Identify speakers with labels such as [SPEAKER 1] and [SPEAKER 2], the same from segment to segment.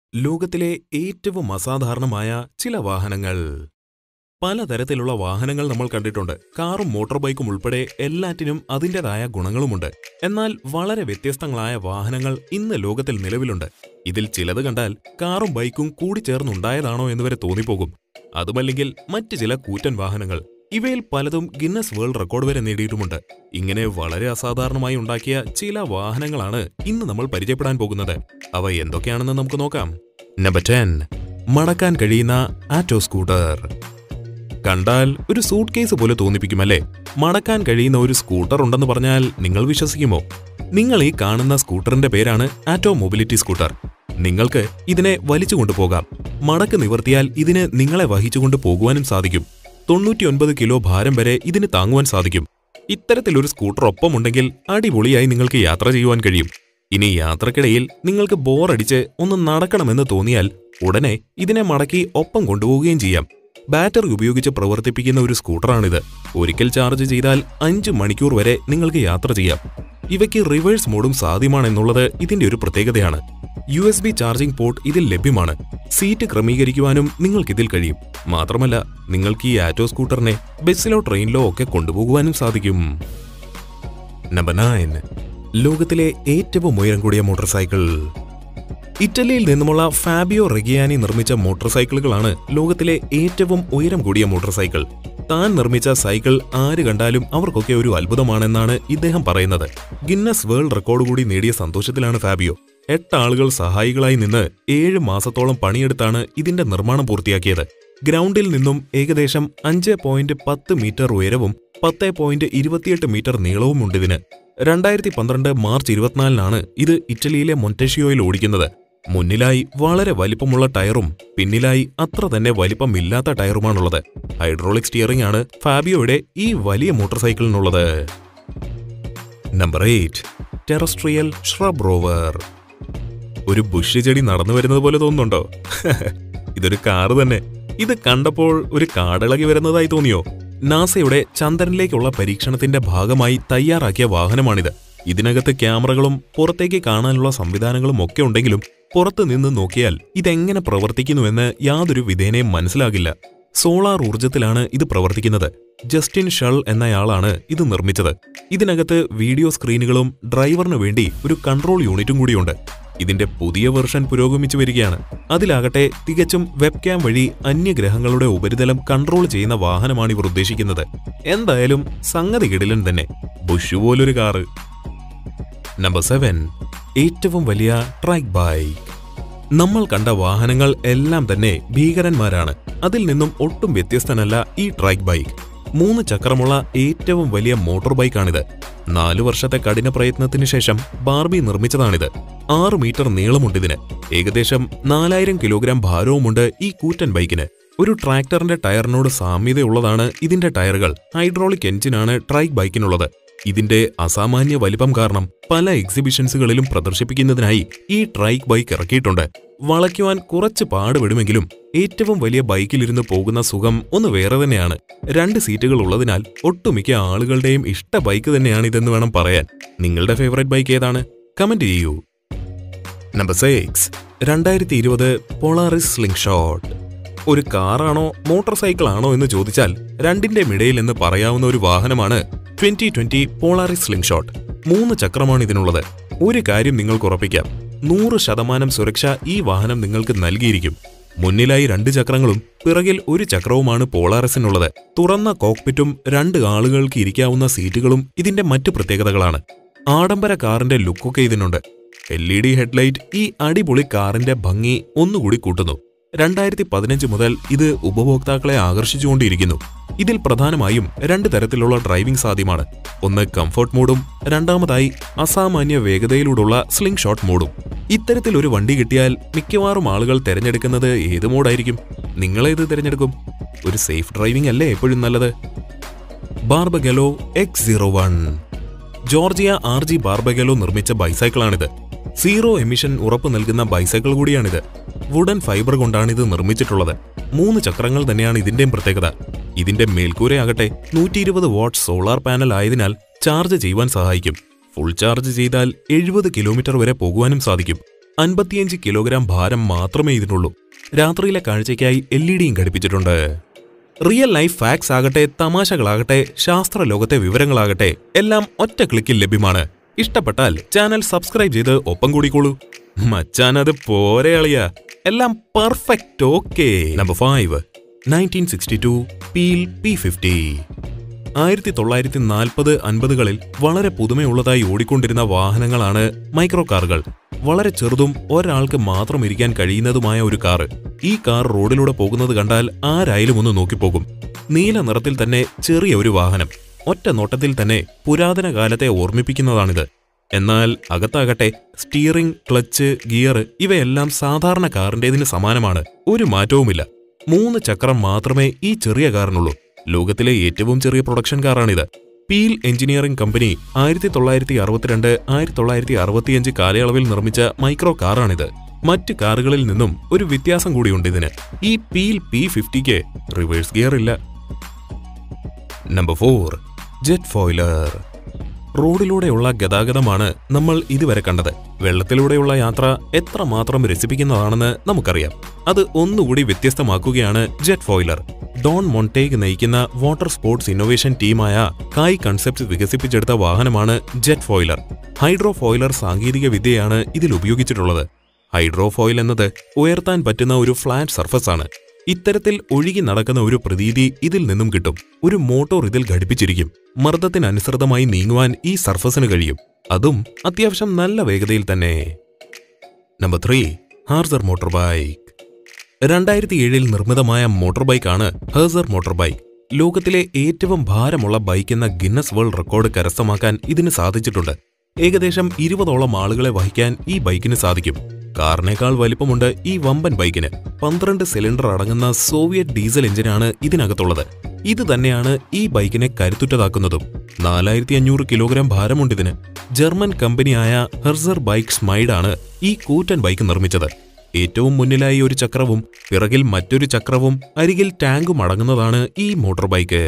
[SPEAKER 1] ലോകത്തിലെ ഏറ്റവും അസാധാരണമായ ചില വാഹനങ്ങൾ പലതരത്തിലുള്ള വാഹനങ്ങൾ നമ്മൾ കണ്ടിട്ടുണ്ട് കാറും മോട്ടോർ ബൈക്കും ഉൾപ്പെടെ എല്ലാറ്റിനും അതിൻ്റെതായ ഗുണങ്ങളുമുണ്ട് എന്നാൽ വളരെ വ്യത്യസ്തങ്ങളായ വാഹനങ്ങൾ ഇന്ന് ലോകത്തിൽ നിലവിലുണ്ട് ഇതിൽ ചിലത് കണ്ടാൽ കാറും ബൈക്കും കൂടിച്ചേർന്നുണ്ടായതാണോ എന്ന് വരെ തോന്നിപ്പോകും അതുമല്ലെങ്കിൽ മറ്റ് ചില കൂറ്റൻ വാഹനങ്ങൾ ഇവയിൽ പലതും ഗിന്നസ് വേൾഡ് റെക്കോർഡ് വരെ നേടിയിട്ടുമുണ്ട് ഇങ്ങനെ വളരെ അസാധാരണമായി ഉണ്ടാക്കിയ ചില വാഹനങ്ങളാണ് ഇന്ന് നമ്മൾ പരിചയപ്പെടാൻ പോകുന്നത് അവ എന്തൊക്കെയാണെന്ന് നമുക്ക് നോക്കാം നമ്പർ ടെൻ മടക്കാൻ കഴിയുന്ന ആറ്റോ സ്കൂട്ടർ കണ്ടാൽ ഒരു സൂട്ട് കേസ് പോലെ തോന്നിപ്പിക്കുമല്ലേ മടക്കാൻ കഴിയുന്ന ഒരു സ്കൂട്ടർ ഉണ്ടെന്ന് പറഞ്ഞാൽ നിങ്ങൾ വിശ്വസിക്കുമോ നിങ്ങൾ ഈ കാണുന്ന സ്കൂട്ടറിന്റെ പേരാണ് ആറ്റോ മൊബിലിറ്റി സ്കൂട്ടർ നിങ്ങൾക്ക് ഇതിനെ വലിച്ചു കൊണ്ടുപോകാം മടക്ക് നിവർത്തിയാൽ ഇതിന് നിങ്ങളെ വഹിച്ചുകൊണ്ട് പോകുവാനും സാധിക്കും തൊണ്ണൂറ്റിയൊൻപത് കിലോ ഭാരം വരെ ഇതിന് താങ്ങുവാൻ സാധിക്കും ഇത്തരത്തിലൊരു സ്കൂട്ടർ ഒപ്പമുണ്ടെങ്കിൽ അടിപൊളിയായി നിങ്ങൾക്ക് യാത്ര ചെയ്യുവാൻ കഴിയും ഇനി യാത്രക്കിടയിൽ നിങ്ങൾക്ക് ബോറടിച്ച് ഒന്ന് നടക്കണമെന്ന് തോന്നിയാൽ ഉടനെ ഇതിനെ മടക്കി ഒപ്പം കൊണ്ടുപോവുകയും ചെയ്യാം ബാറ്ററി ഉപയോഗിച്ച് പ്രവർത്തിപ്പിക്കുന്ന ഒരു സ്കൂട്ടറാണിത് ഒരിക്കൽ ചാർജ് ചെയ്താൽ അഞ്ച് മണിക്കൂർ വരെ നിങ്ങൾക്ക് യാത്ര ചെയ്യാം ഇവയ്ക്ക് റിവേഴ്സ് മോഡും സാധ്യമാണെന്നുള്ളത് ഇതിന്റെ ഒരു പ്രത്യേകതയാണ് U S B charging port ഇതിൽ ലഭ്യമാണ് സീറ്റ് ക്രമീകരിക്കുവാനും നിങ്ങൾക്കിതിൽ കഴിയും മാത്രമല്ല നിങ്ങൾക്ക് ഈ ആറ്റോ സ്കൂട്ടറിനെ ബസ്സിലോ ട്രെയിനിലോ ഒക്കെ കൊണ്ടുപോകുവാനും സാധിക്കും നമ്പർ നയൻ ലോകത്തിലെ ഏറ്റവും ഉയരം കൂടിയ മോട്ടോർ സൈക്കിൾ ഇറ്റലിയിൽ നിന്നുമുള്ള ഫാബിയോ റെഗിയാനി നിർമ്മിച്ച മോട്ടോർ സൈക്കിളുകളാണ് ലോകത്തിലെ ഏറ്റവും ഉയരം കൂടിയ മോട്ടോർ സൈക്കിൾ താൻ നിർമ്മിച്ച സൈക്കിൾ ആര് കണ്ടാലും അവർക്കൊക്കെ ഒരു അത്ഭുതമാണെന്നാണ് ഇദ്ദേഹം പറയുന്നത് ഗിന്നസ് വേൾഡ് റെക്കോർഡ് കൂടി നേടിയ സന്തോഷത്തിലാണ് ഫാബിയോ എട്ട് ആളുകൾ സഹായികളായി നിന്ന് ഏഴ് മാസത്തോളം പണിയെടുത്താണ് ഇതിന്റെ നിർമ്മാണം പൂർത്തിയാക്കിയത് ഗ്രൗണ്ടിൽ നിന്നും ഏകദേശം അഞ്ച് പോയിന്റ് പത്ത് മീറ്റർ ഉയരവും പത്ത് പോയിന്റ് ഇരുപത്തിയെട്ട് മീറ്റർ നീളവും ഉണ്ടിതിന് രണ്ടായിരത്തി പന്ത്രണ്ട് മാർച്ച് ഇരുപത്തിനാലിനാണ് ഇത് ഇറ്റലിയിലെ മൊന്റെഷിയോയിൽ ഓടിക്കുന്നത് മുന്നിലായി വളരെ വലിപ്പമുള്ള ടയറും പിന്നിലായി അത്ര തന്നെ വലിപ്പമില്ലാത്ത ടയറുമാണുള്ളത് ഹൈഡ്രോളിക് സ്റ്റിയറിംഗ് ആണ് ഫാബിയോയുടെ ഈ വലിയ മോട്ടോർ സൈക്കിളിനുള്ളത് number eight terrestrial shrub rover ഒരു ബുഷ് ചെടി നടന്നു വരുന്നത് പോലെ തോന്നുന്നുണ്ടോ ഇതൊരു കാറ് തന്നെ ഇത് കണ്ടപ്പോൾ ഒരു കാടിളകി വരുന്നതായി തോന്നിയോ നാസയുടെ ചന്ദ്രനിലേക്കുള്ള പരീക്ഷണത്തിന്റെ ഭാഗമായി തയ്യാറാക്കിയ വാഹനമാണിത് ഇതിനകത്ത് ക്യാമറകളും പുറത്തേക്ക് കാണാനുള്ള സംവിധാനങ്ങളും ഒക്കെ ഉണ്ടെങ്കിലും പുറത്തു നിന്ന് നോക്കിയാൽ ഇതെങ്ങനെ പ്രവർത്തിക്കുന്നുവെന്ന് യാതൊരു വിധേനയും മനസ്സിലാകില്ല സോളാർ ഊർജത്തിലാണ് ഇത് പ്രവർത്തിക്കുന്നത് ജസ്റ്റിൻ ഷൾ എന്നയാളാണ് ഇത് നിർമ്മിച്ചത് ഇതിനകത്ത് വീഡിയോ സ്ക്രീനുകളും ഡ്രൈവറിന് വേണ്ടി ഒരു കൺട്രോൾ യൂണിറ്റും കൂടിയുണ്ട് ഇതിന്റെ പുതിയ വെർഷൻ പുരോഗമിച്ചു വരികയാണ് അതിലാകട്ടെ തികച്ചും വെബ്കാം വഴി അന്യഗ്രഹങ്ങളുടെ ഉപരിതലം കൺട്രോൾ ചെയ്യുന്ന വാഹനമാണ് ഇവർ ഉദ്ദേശിക്കുന്നത് എന്തായാലും സംഗതി കിടിലൻ തന്നെ ബുഷ് പോലൊരു കാറ് നമ്പർ സെവൻ ഏറ്റവും വലിയ ട്രൈക്ക് ബൈക്ക് നമ്മൾ കണ്ട വാഹനങ്ങൾ എല്ലാം തന്നെ ഭീകരന്മാരാണ് അതിൽ നിന്നും ഒട്ടും വ്യത്യസ്തനല്ല ഈ ട്രൈക്ക് ബൈക്ക് മൂന്ന് ചക്രമുള്ള ഏറ്റവും വലിയ മോട്ടോർ ബൈക്കാണിത് നാലു വർഷത്തെ കഠിന പ്രയത്നത്തിന് ശേഷം ബാർബി നിർമ്മിച്ചതാണിത് ആറ് മീറ്റർ നീളമുണ്ടിതിന് ഏകദേശം നാലായിരം കിലോഗ്രാം ഭാരവുമുണ്ട് ഈ കൂറ്റൻ ബൈക്കിന് ഒരു ട്രാക്ടറിന്റെ ടയറിനോട് സാമ്യതയുള്ളതാണ് ഇതിന്റെ ടയറുകൾ ഹൈഡ്രോളിക് എഞ്ചിനാണ് ട്രൈക്ക് ബൈക്കിനുള്ളത് ഇതിന്റെ അസാമാന്യ വലിപ്പം കാരണം പല എക്സിബിഷൻസുകളിലും പ്രദർശിപ്പിക്കുന്നതിനായി ഈ ട്രൈക്ക് ബൈക്ക് ഇറക്കിയിട്ടുണ്ട് വളയ്ക്കുവാൻ കുറച്ച് പാടുപെടുമെങ്കിലും ഏറ്റവും വലിയ ബൈക്കിലിരുന്ന് പോകുന്ന സുഖം ഒന്ന് വേറെ തന്നെയാണ് രണ്ട് സീറ്റുകൾ ഉള്ളതിനാൽ ഒട്ടുമിക്ക ആളുകളുടെയും ഇഷ്ട ബൈക്ക് തന്നെയാണിതെന്ന് വേണം പറയാൻ നിങ്ങളുടെ ഫേവറേറ്റ് ബൈക്ക് ഏതാണ് കമന്റ് ചെയ്യൂ നമ്പർ സിക്സ് രണ്ടായിരത്തി ഇരുപത് പൊളാറിസ് സ്ലിംഗ് ഷോട്ട് ഒരു കാറാണോ മോട്ടോർ സൈക്കിൾ ആണോ എന്ന് ചോദിച്ചാൽ രണ്ടിന്റെ ഇടയിൽ എന്ന് പറയാവുന്ന ഒരു വാഹനമാണ് twenty twenty Polaris slingshot മൂന്ന് ചക്രമാണ് ഇതിനുള്ളത് ഒരു കാര്യം നിങ്ങൾക്ക് ഉറപ്പിക്കാം നൂറ് ശതമാനം സുരക്ഷ ഈ വാഹനം നിങ്ങൾക്ക് നൽകിയിരിക്കും മുന്നിലായി രണ്ട് ചക്രങ്ങളും പിറകിൽ ഒരു ചക്രവുമാണ് പോളാറിസിനുള്ളത് തുറന്ന കോക്പിറ്റും രണ്ട് ആളുകൾക്ക് ഇരിക്കാവുന്ന സീറ്റുകളും ഇതിന്റെ മറ്റു പ്രത്യേകതകളാണ് ആഡംബര കാറിന്റെ ലുക്കൊക്കെ ഇതിനുണ്ട് എൽ ഇ ഡി ഹെഡ്ലൈറ്റ് ഈ അടിപൊളി കാറിന്റെ ഭംഗി ഒന്നുകൂടി കൂട്ടുന്നു രണ്ടായിരത്തി പതിനഞ്ച് മുതൽ ഇത് ഉപഭോക്താക്കളെ ആകർഷിച്ചുകൊണ്ടിരിക്കുന്നു ഇതിൽ പ്രധാനമായും രണ്ട് തരത്തിലുള്ള ഡ്രൈവിംഗ് സാധ്യമാണ് ഒന്ന് കംഫർട്ട് മോഡും രണ്ടാമതായി അസാമാന്യ വേഗതയിലൂടെയുള്ള സ്ലിംഗ് ഷോട്ട് മോഡും ഇത്തരത്തിൽ ഒരു വണ്ടി കിട്ടിയാൽ മിക്കവാറും ആളുകൾ തിരഞ്ഞെടുക്കുന്നത് ഏത് മോഡായിരിക്കും നിങ്ങളേത് തിരഞ്ഞെടുക്കും ഒരു സേഫ് ഡ്രൈവിംഗ് അല്ലേ എപ്പോഴും നല്ലത് Barbagallo X zero one Georgia R G Barbagallo നിർമ്മിച്ച ബൈസൈക്കിളാണിത് സീറോ എമിഷൻ ഉറപ്പു നൽകുന്ന ബൈസൈക്കിൾ കൂടിയാണിത് വുഡൻ ഫൈബർ കൊണ്ടാണ് ഇത് നിർമ്മിച്ചിട്ടുള്ളത് മൂന്ന് ചക്രങ്ങൾ തന്നെയാണ് ഇതിന്റെയും പ്രത്യേകത ഇതിന്റെ മേൽക്കൂരയാകട്ടെ നൂറ്റി ഇരുപത് വാട്ട് സോളാർ പാനൽ ആയതിനാൽ ചാർജ് ചെയ്യുവാൻ സഹായിക്കും ഫുൾ ചാർജ് ചെയ്താൽ എഴുപത് കിലോമീറ്റർ വരെ പോകുവാനും സാധിക്കും അൻപത്തിയഞ്ച് കിലോഗ്രാം ഭാരം മാത്രമേ ഇതിനുള്ളൂ രാത്രിയിലെ കാഴ്ചയ്ക്കായി എൽ ഇ ഡിയും ഘടിപ്പിച്ചിട്ടുണ്ട് റിയൽ ലൈഫ് ഫാക്സ് ആകട്ടെ തമാശകളാകട്ടെ ശാസ്ത്ര ലോകത്തെ വിവരങ്ങളാകട്ടെ എല്ലാം ഒറ്റ ക്ലിക്കിൽ ലഭ്യമാണ് ഇഷ്ടപ്പെട്ടാൽ ചാനൽ സബ്സ്ക്രൈബ് ചെയ്ത് ഒപ്പം കൂടിക്കോളൂ മച്ചാനത് പോരെ അളിയ എല്ലാം perfect okay number five nineteen sixty two Peel P fifty ആയിരത്തി തൊള്ളായിരത്തി നാൽപ്പത് അൻപതുകളിൽ വളരെ പുതുമയുള്ളതായി ഓടിക്കൊണ്ടിരുന്ന വാഹനങ്ങളാണ് മൈക്രോ കാറുകൾ വളരെ ചെറുതും ഒരാൾക്ക് മാത്രം ഇരിക്കാൻ കഴിയുന്നതുമായ ഒരു കാറ് ഈ കാർ റോഡിലൂടെ പോകുന്നത് കണ്ടാൽ ആരായാലും ഒന്ന് നോക്കിപ്പോകും നീല നിറത്തിൽ തന്നെ ചെറിയ ഒരു വാഹനം ഒറ്റ നോട്ടത്തിൽ തന്നെ പുരാതന കാലത്തെ ഓർമ്മിപ്പിക്കുന്നതാണിത് എന്നാൽ അകത്താകട്ടെ സ്റ്റിയറിംഗ് ക്ലച്ച് ഗിയർ ഇവയെല്ലാം സാധാരണ കാറിന്റേതിന് സമാനമാണ് ഒരു മാറ്റവുമില്ല മൂന്ന് ചക്രം മാത്രമേ ഈ ചെറിയ കാറിനുള്ളൂ ലോകത്തിലെ ഏറ്റവും ചെറിയ പ്രൊഡക്ഷൻ കാറാണിത് പീൽ എഞ്ചിനീയറിംഗ് കമ്പനി ആയിരത്തി തൊള്ളായിരത്തി അറുപത്തിരണ്ട് ആയിരത്തി തൊള്ളായിരത്തി അറുപത്തിയഞ്ച് കാലയളവിൽ നിർമ്മിച്ച മൈക്രോ കാറാണിത് മറ്റ് കാറുകളിൽ നിന്നും ഒരു വ്യത്യാസം കൂടിയുണ്ട് ഇതിന് ഈ പീൽ പി ഫിഫ്റ്റിക്ക് റിവേഴ്സ് ഗിയർ ഇല്ല നമ്പർ ഫോർ ജെറ്റ് ഫോയിലർ റോഡിലൂടെയുള്ള ഗതാഗതമാണ് നമ്മൾ ഇതുവരെ കണ്ടത് വെള്ളത്തിലൂടെയുള്ള യാത്ര എത്രമാത്രം രസിപ്പിക്കുന്നതാണെന്ന് നമുക്കറിയാം അത് ഒന്നുകൂടി വ്യത്യസ്തമാക്കുകയാണ് ജെറ്റ് ഫോയിലർ ഡോൺ മൊണ്ടേഗ് നയിക്കുന്ന വാട്ടർ സ്പോർട്സ് ഇന്നൊവേഷൻ ടീമായ കായ് കൺസെപ്റ്റ് വികസിപ്പിച്ചെടുത്ത വാഹനമാണ് ജെറ്റ് ഫോയിലർ ഹൈഡ്രോ ഫോയിലർ സാങ്കേതിക വിദ്യയാണ് ഇതിൽ ഉപയോഗിച്ചിട്ടുള്ളത് ഹൈഡ്രോ ഫോയിൽ എന്നത് ഉയർത്താൻ പറ്റുന്ന ഒരു ഫ്ലാറ്റ് സർഫസ് ആണ് ഇത്തരത്തിൽ ഒഴുകി നടക്കുന്ന ഒരു പ്രതീതി ഇതിൽ നിന്നും കിട്ടും ഒരു മോട്ടോർ ഇതിൽ ഘടിപ്പിച്ചിരിക്കും മർദ്ദത്തിനനുസൃതമായി നീങ്ങുവാൻ ഈ സർഫസിന് കഴിയും അതും അത്യാവശ്യം നല്ല വേഗതയിൽ തന്നെ നമ്പർ ത്രീ ഹാർസർ മോട്ടോർ ബൈക്ക് രണ്ടായിരത്തി ഏഴിൽ നിർമ്മിതമായ മോട്ടോർ ബൈക്കാണ് ഹേസർ മോട്ടോർ ബൈക്ക് ലോകത്തിലെ ഏറ്റവും ഭാരമുള്ള ബൈക്ക് എന്ന ഗിന്നസ് വേൾഡ് റെക്കോർഡ് കരസ്ഥമാക്കാൻ ഇതിന് സാധിച്ചിട്ടുണ്ട് ഏകദേശം ഇരുപതോളം ആളുകളെ വഹിക്കാൻ ഈ ബൈക്കിന് സാധിക്കും കാറിനേക്കാൾ വലിപ്പമുണ്ട് ഈ വമ്പൻ ബൈക്കിന് പന്ത്രണ്ട് സിലിണ്ടർ അടങ്ങുന്ന സോവിയറ്റ് ഡീസൽ എഞ്ചിനാണ് ഇതിനകത്തുള്ളത് ഇത് തന്നെയാണ് ഈ ബൈക്കിനെ കരുത്തുറ്റതാക്കുന്നതും നാലായിരത്തി അഞ്ഞൂറ് കിലോഗ്രാം ഭാരമുണ്ട് ഇതിന് ജർമ്മൻ കമ്പനിയായ ഹെർസർ ബൈക്ക് സ്മൈഡാണ് ഈ കൂറ്റൻ ബൈക്ക് നിർമ്മിച്ചത് ഏറ്റവും മുന്നിലായി ഒരു ചക്രവും പിറകിൽ മറ്റൊരു ചക്രവും അരികിൽ ടാങ്കും അടങ്ങുന്നതാണ് ഈ motorbike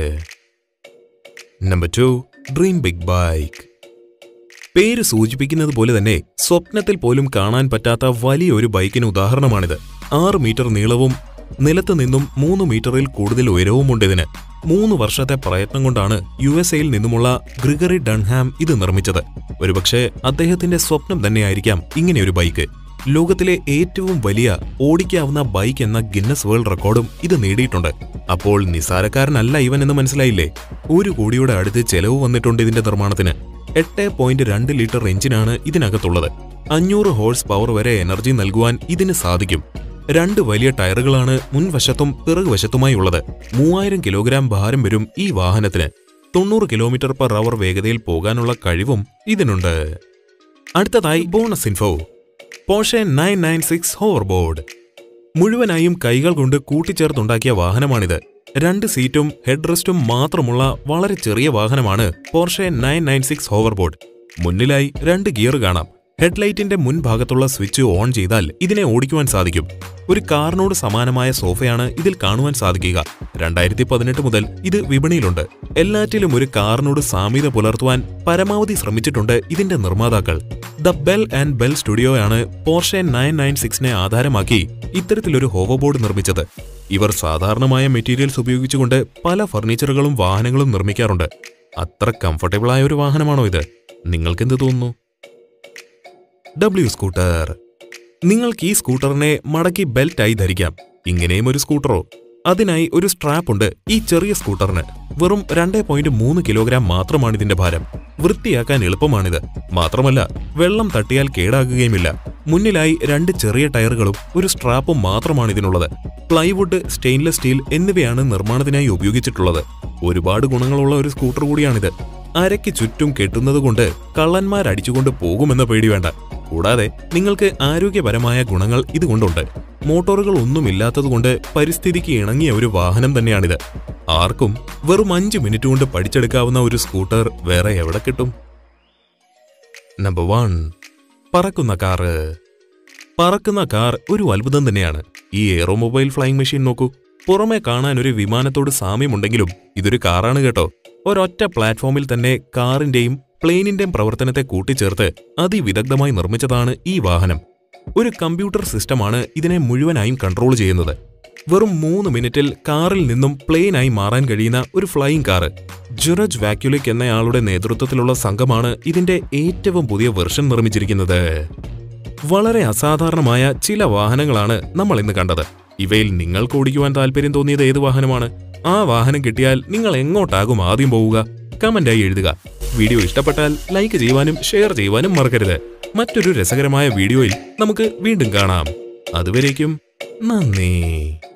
[SPEAKER 1] number two dream big bike പേര് സൂചിപ്പിക്കുന്നത് പോലെ തന്നെ സ്വപ്നത്തിൽ പോലും കാണാൻ പറ്റാത്ത വലിയൊരു ബൈക്കിന് ഉദാഹരണമാണിത് ആറ് മീറ്റർ നീളവും നിലത്ത് നിന്നും മൂന്ന് മീറ്ററിൽ കൂടുതൽ ഉയരവുമുണ്ട് ഇതിന് മൂന്ന് വർഷത്തെ പ്രയത്നം കൊണ്ടാണ് യു എസ് എയിൽ നിന്നുമുള്ള ഗ്രിഗറി ഡൺഹാം ഇത് നിർമ്മിച്ചത് ഒരുപക്ഷെ അദ്ദേഹത്തിന്റെ സ്വപ്നം തന്നെയായിരിക്കാം ഇങ്ങനെയൊരു ബൈക്ക് ലോകത്തിലെ ഏറ്റവും വലിയ ഓടിക്കാവുന്ന ബൈക്ക് എന്ന ഗിന്നസ് വേൾഡ് റെക്കോർഡും ഇത് നേടിയിട്ടുണ്ട് അപ്പോൾ നിസാരക്കാരനല്ല ഇവൻ എന്ന് മനസ്സിലായില്ലേ ഒരു കോടിയുടെ അടുത്ത് ചെലവ് വന്നിട്ടുണ്ട് ഇതിന്റെ നിർമ്മാണത്തിന് എട്ട് പോയിന്റ് രണ്ട് ലിറ്റർ എഞ്ചിനാണ് ഇതിനകത്തുള്ളത് അഞ്ഞൂറ് ഹോഴ്സ് പവർ വരെ എനർജി നൽകുവാൻ ഇതിന് സാധിക്കും രണ്ട് വലിയ ടയറുകളാണ് മുൻവശത്തും പിറകുവശത്തുമായി ഉള്ളത് മൂവായിരം കിലോഗ്രാം ഭാരം വരും ഈ വാഹനത്തിന് തൊണ്ണൂറ് കിലോമീറ്റർ പെർ അവർ വേഗതയിൽ പോകാനുള്ള കഴിവും ഇതിനുണ്ട് അടുത്തതായി bonus info Porsche nine nine six hoverboard മുഴുവനായും കൈകൾ കൊണ്ട് കൂട്ടിച്ചേർത്തുണ്ടാക്കിയ വാഹനമാണിത് രണ്ട് സീറ്റും ഹെഡ് റെസ്റ്റും മാത്രമുള്ള വളരെ ചെറിയ വാഹനമാണ് Porsche nine nine six hoverboard മുന്നിലായി രണ്ട് ഗിയർ കാണാം ഹെഡ്ലൈറ്റിന്റെ മുൻഭാഗത്തുള്ള സ്വിച്ച് ഓൺ ചെയ്താൽ ഇതിനെ ഓടിക്കുവാൻ സാധിക്കും ഒരു കാറിനോട് സമാനമായ സോഫയാണ് ഇതിൽ കാണുവാൻ സാധിക്കുക രണ്ടായിരത്തി പതിനെട്ട് മുതൽ ഇത് വിപണിയിലുണ്ട് എല്ലാറ്റിലും ഒരു കാറിനോട് സാമ്യത പുലർത്തുവാൻ പരമാവധി ശ്രമിച്ചിട്ടുണ്ട് ഇതിന്റെ നിർമ്മാതാക്കൾ ദ ബെൽ ആൻഡ് ബെൽ സ്റ്റുഡിയോയാണ് പോർഷെ നയൻ നയൻ സിക്സിനെ ആധാരമാക്കി ഇത്തരത്തിലൊരു ഹോവർബോർഡ് നിർമ്മിച്ചത് ഇവർ സാധാരണമായ മെറ്റീരിയൽസ് ഉപയോഗിച്ചുകൊണ്ട് പല ഫർണിച്ചറുകളും വാഹനങ്ങളും നിർമ്മിക്കാറുണ്ട് അത്ര കംഫർട്ടബിളായ ഒരു വാഹനമാണോ ഇത് നിങ്ങൾക്കെന്ത് തോന്നുന്നു ഡബ്ല്യു സ്കൂട്ടർ നിങ്ങൾക്ക് ഈ സ്കൂട്ടറിനെ മടക്കി ബെൽറ്റായി ധരിക്കാം ഇങ്ങനെയും ഒരു സ്കൂട്ടറോ അതിനായി ഒരു സ്ട്രാപ്പ് ഉണ്ട് ഈ ചെറിയ സ്കൂട്ടറിന് വെറും രണ്ടേ പോയിന്റ് മൂന്ന് കിലോഗ്രാം മാത്രമാണ് ഇതിന്റെ ഭാരം വൃത്തിയാക്കാൻ എളുപ്പമാണിത് മാത്രമല്ല വെള്ളം തട്ടിയാൽ കേടാകുകയുമില്ല മുന്നിലായി രണ്ട് ചെറിയ ടയറുകളും ഒരു സ്ട്രാപ്പും മാത്രമാണ് ഇതിനുള്ളത് പ്ലൈവുഡ് സ്റ്റെയിൻലെസ് സ്റ്റീൽ എന്നിവയാണ് നിർമ്മാണത്തിനായി ഉപയോഗിച്ചിട്ടുള്ളത് ഒരുപാട് ഗുണങ്ങളുള്ള ഒരു സ്കൂട്ടർ കൂടിയാണിത് അരയ്ക്ക് ചുറ്റും കെട്ടുന്നതുകൊണ്ട് കള്ളന്മാരടിച്ചുകൊണ്ട് പോകുമെന്ന പേടി വേണ്ട കൂടാതെ നിങ്ങൾക്ക് ആരോഗ്യപരമായ ഗുണങ്ങൾ ഇതുകൊണ്ടുണ്ട് മോട്ടോറുകൾ ഒന്നുമില്ലാത്തതുകൊണ്ട് പരിസ്ഥിതിക്ക് ഇണങ്ങിയ ഒരു വാഹനം തന്നെയാണിത് ആർക്കും വെറും അഞ്ച് മിനിറ്റ് കൊണ്ട് പഠിച്ചെടുക്കാവുന്ന ഒരു സ്കൂട്ടർ വേറെ എവിടെ കിട്ടും നമ്പർ വൺ പറക്കുന്ന കാറ് പറക്കുന്ന കാർ ഒരു അത്ഭുതം തന്നെയാണ് ഈ എയറോമൊബൈൽ ഫ്ലൈയിങ് മെഷീൻ നോക്കൂ പുറമെ കാണാൻ ഒരു വിമാനത്തോട് സാമ്യമുണ്ടെങ്കിലും ഇതൊരു കാറാണ് കേട്ടോ ഒരൊറ്റ പ്ലാറ്റ്ഫോമിൽ തന്നെ കാറിന്റെയും പ്ലെയിനിന്റെയും പ്രവർത്തനത്തെ കൂട്ടിച്ചേർത്ത് അതിവിദഗ്ധമായി നിർമ്മിച്ചതാണ് ഈ വാഹനം ഒരു കമ്പ്യൂട്ടർ സിസ്റ്റമാണ് ഇതിനെ മുഴുവനായും കൺട്രോൾ ചെയ്യുന്നത് വെറും മൂന്ന് മിനിറ്റിൽ കാറിൽ നിന്നും പ്ലെയിനായി മാറാൻ കഴിയുന്ന ഒരു ഫ്ലൈയിങ് കാറ് ജുറജ് വാക്യുലിക് എന്നയാളുടെ നേതൃത്വത്തിലുള്ള സംഘമാണ് ഇതിന്റെ ഏറ്റവും പുതിയ വെർഷൻ നിർമ്മിച്ചിരിക്കുന്നത് വളരെ അസാധാരണമായ ചില വാഹനങ്ങളാണ് നമ്മൾ ഇന്ന് കണ്ടത് ഇവയിൽ നിങ്ങൾക്ക് ഓടിക്കുവാൻ താല്പര്യം തോന്നിയത് ഏത് വാഹനമാണ് ആ വാഹനം കിട്ടിയാൽ നിങ്ങൾ എങ്ങോട്ടാകും ആദ്യം പോവുക കമന്റായി എഴുതുക വീഡിയോ ഇഷ്ടപ്പെട്ടാൽ ലൈക്ക് ചെയ്യുവാനും ഷെയർ ചെയ്യുവാനും മറക്കരുത് മറ്റൊരു രസകരമായ വീഡിയോയിൽ നമുക്ക് വീണ്ടും കാണാം അതുവരേക്കും നന്ദി